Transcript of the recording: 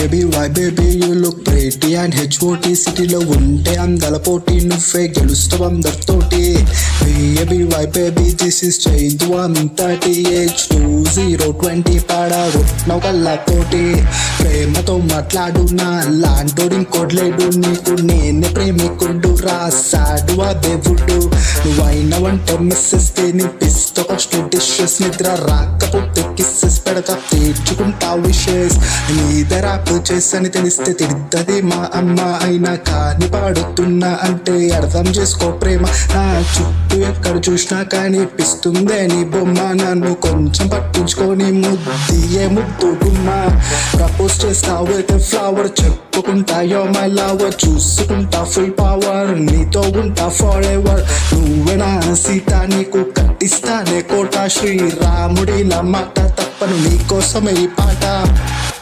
baby why baby you look pretty and HOT సిటీలో ఉంటే అందల పోటీ నువ్వే గెలుస్తావు అందరితోటి baby why baby this is Chaidu one thirty H two zero twenty పాడగొట్టినావు కళ్ళతోటి ప్రేమతో మాట్లాడు నా లాంటోడు ఇంకోట్లేడు నీకు నేనే ప్రేమికుడు రాసాడు ఆ దేవుడు నువ్వైన వంట మిస్సెస్ తినిపిస్తా ఫస్ట్ డిషెస్ నిద్ర రాకపోతే కిస్సెస్ పెడక తీర్చుకుంటా విషెస్ నీదే రాపు చేసని తెలిస్తే తిడుతుంది మా అమ్మ అయినా కానీ పాడుతున్నా అంటే అర్థం చేసుకో ప్రేమ నా చుట్టూ ఎక్కడ చూసినా కనిపిస్తుందే నీ బొమ్మ నన్ను కొంచెం పట్టించుకొని ముద్దియే ముద్దు గుమ్మ ప్రపోజ్ చేస్తావు అయితే ఫ్లవర్ చెప్పుకుంటాయో మై లవర్ చూసుకుంటా ఫుల్ పవర్ నీతో ఉంటా ఫర్ ఎవర్ నువ్వే నా సీత నీకు కట్టిస్తానే కోట శ్రీరాముడి మాట తప్పను నీకోసమే ఈ పాట